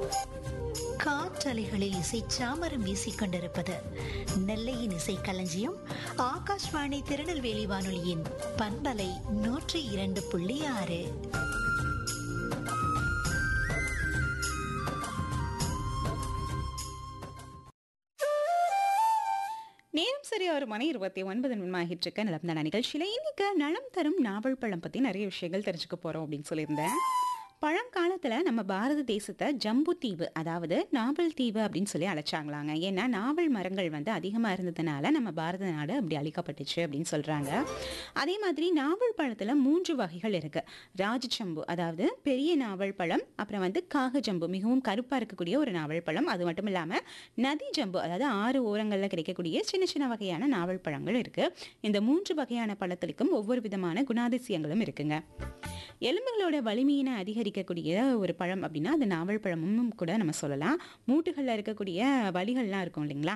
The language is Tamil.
காற்றலைகளில் இசை சாமரம் வீசிக் கொண்டிருப்பது நெல்லையின் இசை களஞ்சியம் ஆகாஷ்வாணி திருநெல்வேலி வானொலியின் பண்பலை நூற்றி இரண்டு புள்ளி ஆறு நேரம் சரியா ஒரு மணி இருபத்தி ஒன்பது நிமிடமாகிட்டு இருக்க நலம் தான நிகழ்ச்சியில இன்னைக்கு நலம் தரும் நாவல் பழம் பத்தி நிறைய விஷயங்கள் தெரிஞ்சுக்க போறோம் அப்படின்னு சொல்லியிருந்தேன் பழங்காலத்துல நம்ம பாரத தேசத்தை ஜம்பு தீவு அதாவது நாவல் தீவு அப்படின்னு சொல்லி அழைச்சாங்களாங்க ஏன்னா நாவல் மரங்கள் வந்து அதிகமா இருந்ததுனால நம்ம பாரத நாடு அப்படி அழிக்கப்பட்டுச்சு அப்படின்னு சொல்றாங்க அதே மாதிரி நாவல் பழத்துல மூன்று வகைகள் இருக்கு ராஜச்சம்பு அதாவது பெரிய நாவல் பழம் அப்புறம் வந்து காகஜம்பு மிகவும் கருப்பா இருக்கக்கூடிய ஒரு நாவல் பழம் அது மட்டும் இல்லாம நதி ஜம்பு அதாவது ஆறு ஓரங்களில் கிடைக்கக்கூடிய சின்ன சின்ன வகையான நாவல் பழங்கள் இருக்கு இந்த மூன்று வகையான பழத்திற்கும் ஒவ்வொரு விதமான குணாதிசயங்களும் இருக்குங்க எலும்புகளோட வலிமையினை அதிகரிக்கக்கூடிய ஒரு பழம் அப்படின்னா அது நாவல் பழமும் கூட நம்ம சொல்லலாம் மூட்டுகளில் இருக்கக்கூடிய வலிகள்லாம் இருக்கும் இல்லைங்களா